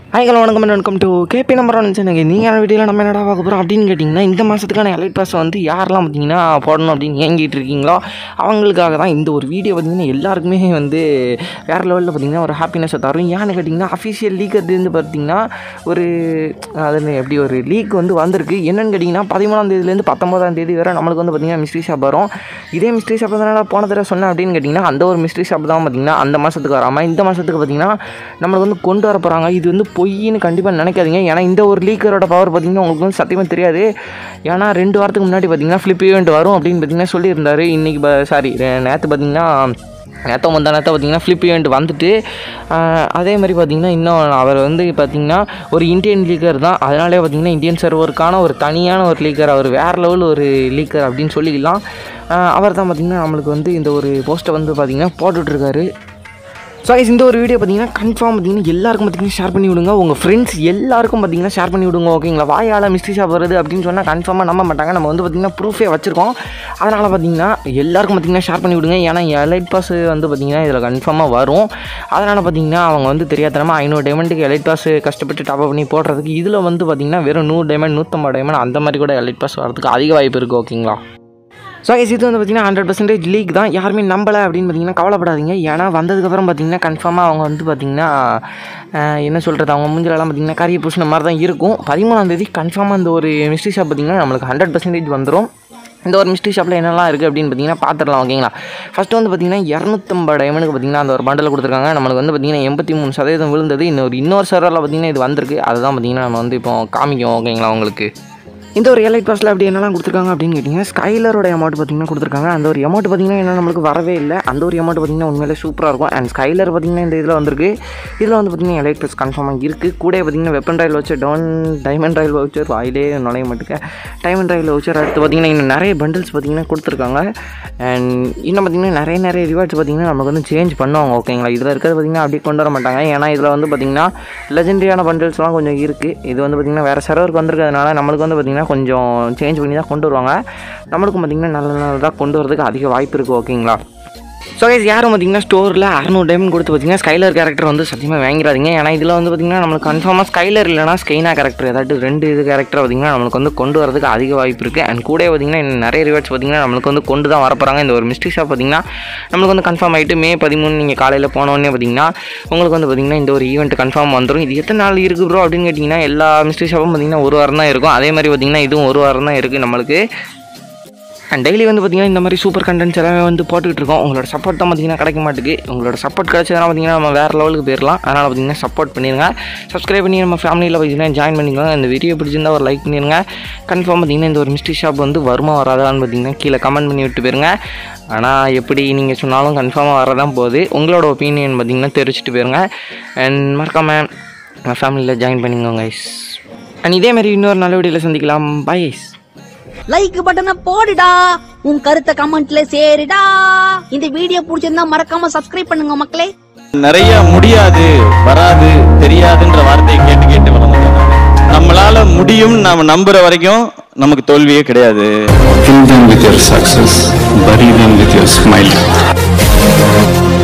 Hi hello வணக்கம் and welcome to KP number one channel நீங்கள் வீடியோவில் நம்ம என்னடா பார்க்க போகிறோம் அப்படின்னு கேட்டிங்கன்னா இந்த மாதத்துக்கான எலைட் பாஸ் வந்து யாரெல்லாம் பார்த்தீங்கன்னா போடணும் அப்படின்னு ஏங்கிட்டு இருக்கீங்களோ அவங்களுக்காக தான் இந்த ஒரு வீடியோ பார்த்தீங்கன்னா எல்லாருக்குமே வந்து வேறு லெவலில் பார்த்தீங்கன்னா ஒரு ஹாப்பினஸை தரும் ஏன்னு கேட்டிங்கன்னா அஃபிஷியல் லீக் வந்து பார்த்தீங்கன்னா ஒரு அது எப்படி ஒரு லீக் வந்து வந்திருக்கு என்னன்னு கேட்டிங்கன்னா பதிமூணாம் தேதியிலேருந்து பத்தொம்போதாம் தேதி வரை நம்மளுக்கு வந்து பார்த்தீங்கன்னா மிஸ்ட்ரி ஷாப் வரும் இதே மிஸ்ட்ரி ஷாப் தான் போன தடவை சொன்னேன் அப்படின்னு கேட்டிங்கன்னா அந்த ஒரு மிஸ்ட்ரி ஷாப் தான் பார்த்தீங்கன்னா அந்த மாதத்துக்கு வராமல் இந்த மாதத்துக்கு பார்த்தீங்கன்னா நம்மளுக்கு வந்து கொண்டு வர போகிறாங்க இது வந்து பொய்ன்னு கண்டிப்பாக நினைக்காதீங்க ஏன்னா இந்த ஒரு லீக்கரோட பவர் பார்த்தீங்கன்னா உங்களுக்கு வந்து சத்தியமாக தெரியாது ஏன்னா ரெண்டு வாரத்துக்கு முன்னாடி பார்த்தீங்கன்னா ஃப்ளிப் ஈவெண்ட் வரும் அப்படின்னு பார்த்தீங்கன்னா சொல்லியிருந்தாரு இன்றைக்கி சாரி நேற்று பார்த்தீங்கன்னா நேற்று முந்தா நேற்று பார்த்தீங்கன்னா ஃப்ளிப் ஈவெண்ட் வந்துட்டு ஆஹ், அதே மாதிரி பார்த்தீங்கன்னா இன்னும் அவர் வந்து பார்த்தீங்கன்னா ஒரு இந்தியன் லீக்கர் தான் அதனாலே பார்த்தீங்கன்னா இந்தியன் சர்வருக்கான ஒரு தனியான ஒரு லீக்கர் அவர் வேறு லெவல் ஒரு லீக்கர் அப்படின்னு சொல்லிக்கலாம் ஆஹ், அவர் தான் பார்த்தீங்கன்னா நம்மளுக்கு வந்து இந்த ஒரு போஸ்ட்டை வந்து பார்த்தீங்கன்னா போட்டுட்ருக்காரு ஸோ guys, இந்த ஒரு வீடியோ பார்த்தீங்கன்னா கன்ஃபார்ம் பார்த்தீங்கன்னா எல்லாருக்கும் பார்த்தீங்கன்னா ஷேர் பண்ணி விடுங்க உங்கள் ஃப்ரெண்ட்ஸ் எல்லாருக்கும் பார்த்தீங்கன்னா ஷேர் பண்ணி விடுங்க ஓகேங்களா வாயால் மிஸ்ட்ரி ஷாப் வருது அப்படின்னு சொன்னால் கன்ஃபார்மாக நம்ப மாட்டாங்க நம்ம வந்து பார்த்தீங்கன்னா ப்ரூஃபே வச்சுருக்கோம் அதனால் பார்த்தீங்கன்னா எல்லாருக்கும் பார்த்தீங்கன்னா ஷேர் பண்ணி விடுங்க ஏன்னா எலைட் பாஸ் வந்து பார்த்தீங்கன்னா இதில் கன்ஃபார்மாக வரும் அதனால் பார்த்தீங்கன்னா அவங்க வந்து தெரியாதனமாக ஐநூறு டைமண்டுக்கு எலைட் பாஸ் கஷ்டப்பட்டு டாப் பண்ணி போடுறதுக்கு இதில் வந்து பார்த்தீங்கன்னா வெறும் நூறு டைமண்ட் நூற்றம்பது டைமண்ட் அந்த மாதிரி கூட எலைட் பாஸ் வரதுக்கு அதிக வாய்ப்பு இருக்குது ஓகேங்களா ஸோ guys, இது வந்து பார்த்தீங்கன்னா ஹண்ட்ரட் பர்சன்டேஜ் லீக் தான் யாருமே நம்பலை அப்படின்னு பார்த்தீங்கன்னா கவலைப்படாதீங்க ஏன்னா வந்ததுக்கப்புறம் பார்த்தீங்கன்னா கன்ஃபார்மாக அவங்க வந்து பார்த்தீங்கன்னா ஆஹ், என்ன சொல்கிறது அவங்க மூஞ்சிலலாம் பார்த்தீங்கன்னா கறியை பூசின மாதிரி தான் இருக்கும் பதிமூணாம் தேதி கன்ஃபார்மாக இந்த ஒரு மிஸ்ட்ரி ஷாப் பார்த்தீங்கன்னா நம்மளுக்கு ஹண்ட்ரட் பர்சன்டேஜ் வந்துடும் இந்த ஒரு மிஸ்ட்ரி ஷாப்பில் என்னெல்லாம் இருக்குது அப்படின்னு பார்த்தீங்கன்னா பார்த்துடலாம் ஓகேங்களா ஃபஸ்ட்டு வந்து பார்த்தீங்கன்னா இரநூத்தம்பது டைமண்டுக்கு பார்த்தீங்கன்னா அந்த ஒரு பண்டல் கொடுத்துருக்காங்க நம்மளுக்கு வந்து பார்த்தீங்கன்னா எண்பத்தி மூணு சதவீதம் விழுந்தது இன்னொரு இன்னொரு சர்வரில் பார்த்தீங்கன்னா இது வந்திருக்கு அதுதான் பார்த்தீங்கன்னா நம்ம வந்து இப்போ காமிக்கும் ஓகேங்களா உங்களுக்கு இந்த ஒரு எலைட் பாஸில் அப்படி என்னெல்லாம் கொடுத்துருக்காங்க அப்படின்னு கேட்டிங்கன்னா ஸ்கைலரோட அமௌண்ட் பார்த்தீங்கன்னா கொடுத்துருக்காங்க அந்த ஒரு அமௌண்ட் பார்த்தீங்கன்னா என்ன நம்மளுக்கு வரவே இல்லை அந்த ஒரு அமௌண்ட் பார்த்தீங்கன்னா உண்மையிலே சூப்பராக இருக்கும் அண்ட் ஸ்கைலர் பார்த்தீங்கன்னா இந்த இதில் வந்திருக்கு இதில் வந்து பார்த்தீங்கன்னா எலைட் பாஸ் கன்ஃபார்மாக இருக்குது கூட பார்த்தீங்கன்னா வெப்பன் ரயில் வச்சு டவுன் டைமண்ட் ரயில் வச்சர் வாயிலே நுழைய மாட்டுக்க டைமண்ட் ரயில் வச்சர் அடுத்து பார்த்தீங்கன்னா இன்னும் நிறைய பண்டில்ஸ் பார்த்தீங்கன்னா கொடுத்துருக்காங்க அண்ட் இன்னும் பார்த்தீங்கன்னா நிறைய நிறைய ரிவார்ட்ஸ் பார்த்தீங்கன்னா நமக்கு வந்து சேஞ்ச் பண்ணுவாங்க ஓகேங்களா இதில் இருக்கிறது பார்த்தீங்கன்னா அப்படியே கொண்டு வர மாட்டாங்க ஏன்னா இதில் வந்து பார்த்தீங்கன்னா லெஜெண்டரியான பண்டில்ஸ்லாம் கொஞ்சம் இருக்குது இது வந்து பார்த்திங்கன்னா வேறு சர்வருக்கு வந்திருக்கிறதுனால நம்மளுக்கு வந்து பார்த்திங்கன்னா கொஞ்சம் சேஞ்ச் பண்ணி தான் கொண்டு வருவாங்க நம்மளுக்கும் பார்த்திங்கன்னா நல்ல நல்லதாக கொண்டு வரதுக்கு அதிக வாய்ப்பு இருக்குது ஓகேங்களா ஸோ கைஸ் யாரும் பார்த்தீங்கன்னா ஸ்டோரில் அறநூறு டைமண்ட் கொடுத்து பார்த்தீங்கன்னா ஸ்கைலர் கேரக்டர் வந்து சத்தியமாக வாங்கிடாதீங்க ஏன்னா இதில் வந்து பார்த்தீங்கன்னா நம்மளுக்கு கன்ஃபார்மாக ஸ்கைலர் இல்லைனா ஸ்கைனா கேரக்டர் ஏதாட்டு ரெண்டு இது கேரக்டர் பார்த்தீங்கன்னா நம்மளுக்கு வந்து கொண்டு வரதுக்கு அதிக வாய்ப்பு இருக்குது அண்ட் கூட பார்த்தீங்கன்னா இன்னும் நிறைய ரிவார்ட்ஸ் பார்த்தீங்கன்னா நம்மளுக்கு வந்து கொண்டு தான் வரப்போகிறாங்க இந்த ஒரு மிஸ்ட்ரி ஷாப் பார்த்தீங்கன்னா நம்மளுக்கு வந்து கன்ஃபார்ம் ஆகிட்டு மே பதிமூணு நீங்கள் காலையில் போனோடனே பார்த்தீங்கன்னா உங்களுக்கு வந்து பார்த்தீங்கன்னா இந்த ஒரு ஈவெண்ட் கன்ஃபார்ம் வந்துடும் இது எத்தனை நாள் இருக்குது ப்ரோ அப்படின்னு கேட்டிங்கன்னா எல்லா மிஸ்ட்ரி ஷாப்பும் பார்த்தீங்கன்னா ஒரு வாரம் தான் இருக்கும் அதே மாதிரி பார்த்தீங்கன்னா இதுவும் ஒரு வாரம் தான் இருக்குது நம்மளுக்கு அண்ட் டெய்லி வந்து பார்த்தீங்கன்னா இந்த மாதிரி சூப்பர் கண்டென்ட்ஸ் எல்லாமே வந்து போட்டுக்கிட்டு இருக்கோம் உங்களோட சப்போர்ட் தான் பார்த்தீங்கன்னா கிடைக்க மாட்டுக்கு உங்களோட சப்போர்ட் கிடைச்சதுனா பார்த்தீங்கன்னா நம்ம வேறு லெவலுக்கு போயிடலாம் அதனால் பார்த்தீங்கன்னா சப்போர்ட் பண்ணிடுங்க சப்ஸ்கிரைப் பண்ணி நம்ம ஃபேமிலியில் பார்த்தீங்கன்னா ஜாயின் பண்ணிக்கோங்க இந்த வீடியோ பிடிச்சிருந்தா ஒரு லைக் பண்ணிடுங்க கன்ஃபார்ம் பார்த்தீங்கன்னா இந்த ஒரு மிஸ்ட்ரி ஷாப் வந்து வருமா வராதான்னு பார்த்தீங்கன்னா கீழே கமெண்ட் பண்ணி விட்டு போயிருங்க ஆனால் எப்படி நீங்கள் சொன்னாலும் கன்ஃபார்மாக வரதான் போகுது உங்களோட ஒப்பீனியன் பார்த்தீங்கன்னா தெரிவிச்சிட்டு போயிருங்க அண்ட் மறக்காமல் நம்ம ஃபேமிலியில் ஜாயின் பண்ணிக்கோங்க guys. அண்ட் இதே மாதிரி இன்னொரு நல்ல வீடியோவில் சந்திக்கலாம் பை guys. லைக் பட்டனை போடுடா உன் கருத்தை கமெண்ட்ல சேருடா இந்த வீடியோ பிடிச்சிருந்தா மறக்காம சப்ஸ்கிரைப் பண்ணுங்க மக்களே நிறைய முடியாது வராது தெரியாதுன்ற வார்த்தையை கேட்டு கேட்டு வளர்ந்துட்டேன் நானு. நம்மளால முடியும் நாம நம்புற வரைக்கும் நமக்கு தோல்வியே கிடையாது Fill them with your success, bury them with your smile.